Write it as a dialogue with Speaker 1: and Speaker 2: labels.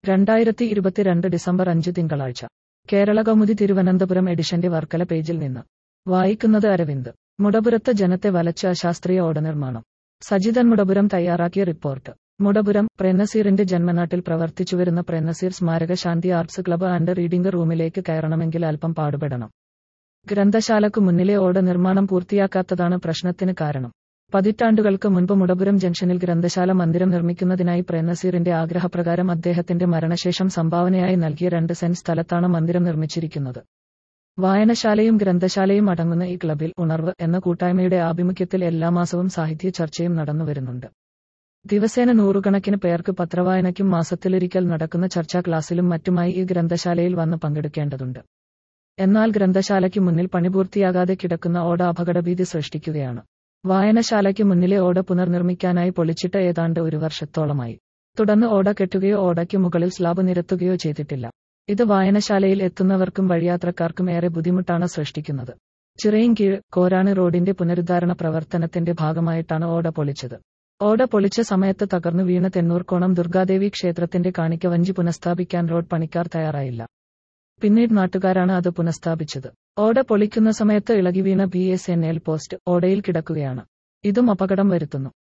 Speaker 1: രണ്ടായിരത്തി ഇരുപത്തിരണ്ട് ഡിസംബർ അഞ്ച് തിങ്കളാഴ്ച കേരള കൗമുദി തിരുവനന്തപുരം എഡിഷന്റെ വർക്കല പേജിൽ നിന്ന് വായിക്കുന്നത് അരവിന്ദ് മുടപുരത്ത് ജനത്തെ വലച്ച അശാസ്ത്രീയ ഓട നിർമ്മാണം സജിതൻ മുടപുരം തയ്യാറാക്കിയ റിപ്പോർട്ട് മുടപുരം പ്രേംനസീറിന്റെ ജന്മനാട്ടിൽ പ്രവർത്തിച്ചുവരുന്ന പ്രേംനസീർ സ്മാരക Shanti arts club and reading റൂമിലേക്ക് കയറണമെങ്കിൽ അല്പം പാടുപെടണം ഗ്രന്ഥശാലക്കു മുന്നിലെ ഓട നിർമ്മാണം പൂർത്തിയാക്കാത്തതാണ് പ്രശ്നത്തിന് കാരണം പതിറ്റാണ്ടുകൾക്ക് മുൻപ് മുടപുരം ജംഗ്ഷനിൽ ഗ്രന്ഥശാല മന്ദിരം നിർമ്മിക്കുന്നതിനായി പ്രേംനസീറിന്റെ ആഗ്രഹപ്രകാരം അദ്ദേഹത്തിന്റെ മരണശേഷം സംഭാവനയായി നൽകിയ രണ്ട് സെന്റ് സ്ഥലത്താണ് മന്ദിരം നിർമ്മിച്ചിരിക്കുന്നത് വായനശാലയും ഗ്രന്ഥശാലയും അടങ്ങുന്ന ഈ ക്ലബിൽ ഉണർവ് എന്ന കൂട്ടായ്മയുടെ ആഭിമുഖ്യത്തിൽ എല്ലാ മാസവും സാഹിത്യ ചർച്ചയും നടന്നുവരുന്നുണ്ട് ദിവസേന നൂറുകണക്കിന് പേർക്ക് പത്രവായനയ്ക്കും മാസത്തിലൊരിക്കൽ നടക്കുന്ന ചർച്ചാ ക്ലാസ്സിലും മറ്റുമായി ഈ ഗ്രന്ഥശാലയിൽ വന്ന് പങ്കെടുക്കേണ്ടതുണ്ട് എന്നാൽ ഗ്രന്ഥശാലയ്ക്ക് മുന്നിൽ പണിപൂർത്തിയാകാതെ കിടക്കുന്ന ഓട അപകടഭീതി സൃഷ്ടിക്കുകയാണ് വായനശാലയ്ക്ക് മുന്നിലെ ഓട പുനർനിർമ്മിക്കാനായി പൊളിച്ചിട്ട് ഏതാണ്ട് ഒരു വർഷത്തോളമായി തുടർന്ന് ഓട കെട്ടുകയോ ഓടയ്ക്ക് മുകളിൽ സ്ലാബ് നിരത്തുകയോ ചെയ്തിട്ടില്ല ഇത് വായനശാലയിൽ എത്തുന്നവർക്കും വഴിയാത്രക്കാർക്കും ഏറെ ബുദ്ധിമുട്ടാണ് സൃഷ്ടിക്കുന്നത് ചിറയിൻകീഴ് കോരാണി റോഡിന്റെ പുനരുദ്ധാരണ പ്രവർത്തനത്തിന്റെ ഭാഗമായിട്ടാണ് ഓട പൊളിച്ചത് ഓട പൊളിച്ച സമയത്ത് തകർന്നു വീണ തെന്നൂർക്കോണം ദുർഗാദേവി ക്ഷേത്രത്തിന്റെ കാണിക്ക വഞ്ചി പുനഃസ്ഥാപിക്കാൻ റോഡ് പണിക്കാർ തയ്യാറായില്ല പിന്നീട് നാട്ടുകാരാണ് അത് പുനഃസ്ഥാപിച്ചത് ഓട പൊളിക്കുന്ന സമയത്ത് ഇളകി വീണ B S N L post ഓടയിൽ കിടക്കുകയാണ് ഇതും അപകടം വരുത്തുന്നു